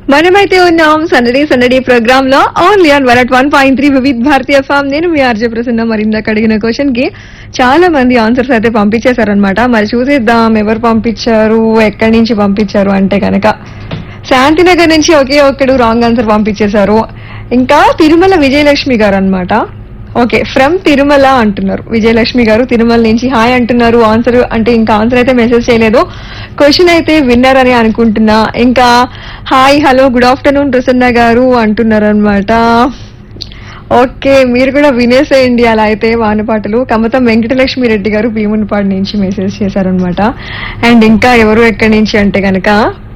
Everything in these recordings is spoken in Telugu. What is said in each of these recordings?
మనమైతే ఉన్నాం సందడి సందడి ప్రోగ్రామ్ లో only on one at one point three Vividh Bharati FM నేను మీ ఆర్జే ప్రసన్న మరి ఇందాక అడిగిన క్వశ్చన్ కి చాలా మంది ఆన్సర్స్ అయితే పంపించేశారనమాట మరి చూసేద్దాం ఎవరు పంపించారు ఎక్కడి నుంచి పంపించారు అంటే కనుక శాంతినగర్ నుంచి ఒకే ఒక్కడు రాంగ్ ఆన్సర్ పంపించేశారు ఇంకా తిరుమల విజయలక్ష్మి గారు అన్నమాట ఓకే ఫ్రమ్ తిరుమల అంటున్నారు విజయలక్ష్మి గారు తిరుమల నుంచి హాయ్ అంటున్నారు ఆన్సర్ అంటే ఇంకా ఆన్సర్ అయితే మెసేజ్ చేయలేదు క్వశ్చన్ అయితే విన్నర్ అని అనుకుంటున్నా ఇంకా hi hello good afternoon Prasanna garu అంటున్నారు అనమాట ఓకే మీరు కూడా వినేసేయండి అలా అయితే వానపాటలు కమతం వెంకటలక్ష్మి రెడ్డి గారు భీమునిపాడు నుంచి మెసేజ్ చేశారనమాట అండ్ ఇంకా ఎవరు ఎక్కడి నుంచి అంటే గనక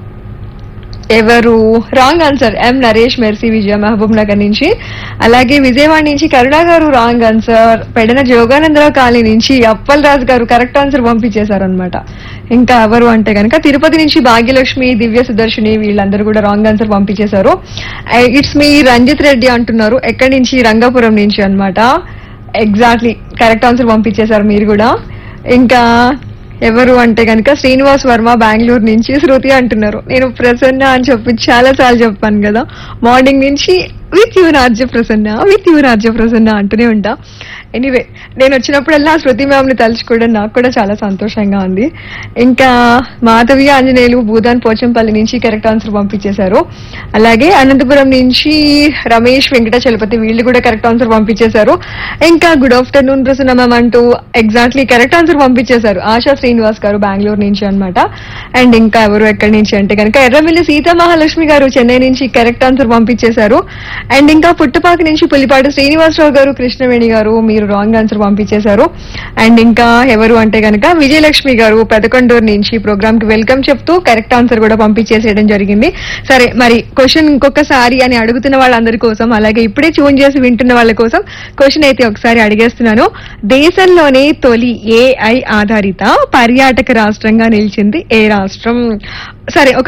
ఎవరు wrong answer M Naresh Mercy Vijaya Mahabubnagar నుంచి అలాగే విజయవాడ నుంచి Karuna garu wrong answer Pedana Joganandarao colony నుంచి అప్పల్ రాజు గారు కరెక్ట్ ఆన్సర్ పంపించేశారనమాట ఇంకా ఎవరు అంటే కనుక తిరుపతి నుంచి భాగ్యలక్ష్మి దివ్య సుదర్శిని వీళ్ళందరూ కూడా రాంగ్ ఆన్సర్ పంపించేశారు ఇట్స్ మీ రంజిత్ రెడ్డి అంటున్నారు ఎక్కడి నుంచి రంగాపురం నుంచి అన్నమాట ఎగ్జాక్ట్లీ కరెక్ట్ ఆన్సర్ పంపించేశారు మీరు కూడా ఇంకా ఎవరు అంటే కనుక శ్రీనివాస్ వర్మ బెంగళూరు నుంచి శృతి అంటున్నారు నేను ప్రసన్న అని చెప్పి చాలా సార్లు చెప్పాను కదా మార్నింగ్ నుంచి విత్ యూ రాజ్య ప్రసన్న విత్ యూ రాజ్య ప్రసన్న అంటూనే ఉంటా ఎనీవే నేను వచ్చినప్పుడల్లా శృతి మ్యామ్ ని తలుచుకోవడం నాకు కూడా చాలా సంతోషంగా ఉంది ఇంకా మాధవి ఆంజనేయులు భూదాన్ పోచంపల్లి నుంచి కరెక్ట్ ఆన్సర్ పంపించేశారు అలాగే అనంతపురం నుంచి రమేష్ వెంకట చలపతి వీళ్ళు కూడా కరెక్ట్ ఆన్సర్ పంపించేశారు ఇంకా గుడ్ ఆఫ్టర్నూన్ ప్రసన్న మ్యామ్ అంటూ ఎగ్జాక్ట్లీ కరెక్ట్ ఆన్సర్ పంపించేశారు ఆశా శ్రీనివాస్ గారు బెంగళూరు నుంచి అన్నమాట అండ్ ఇంకా ఎవరు ఎక్కడి నుంచి అంటే కనుక ఎర్రమిల్లి సీతా మహాలక్ష్మి గారు చెన్నై నుంచి కరెక్ట్ ఆన్సర్ పంపించేశారు అండ్ ఇంకా పుట్టపాక నుంచి పులిపాటి శ్రీనివాసరావు గారు కృష్ణవేణి గారు మీరు రాంగ్ ఆన్సర్ పంపించేశారు అండ్ ఇంకా ఎవరు అంటే కనుక విజయలక్ష్మి గారు పెదకొండూరు నుంచి ప్రోగ్రామ్ కి వెల్కమ్ చెప్తూ కరెక్ట్ ఆన్సర్ కూడా పంపించేసేయడం జరిగింది సరే మరి క్వశ్చన్ ఇంకొకసారి అని అడుగుతున్న వాళ్ళందరి కోసం అలాగే ఇప్పుడే ట్యూన్ చేసి వింటున్న వాళ్ళ కోసం క్వశ్చన్ అయితే ఒకసారి అడిగేస్తున్నాను దేశంలోనే తొలి ఏఐ ఆధారిత పర్యాటక రాష్ట్రంగా నిలిచింది ఏ రాష్ట్రం సరే ఒక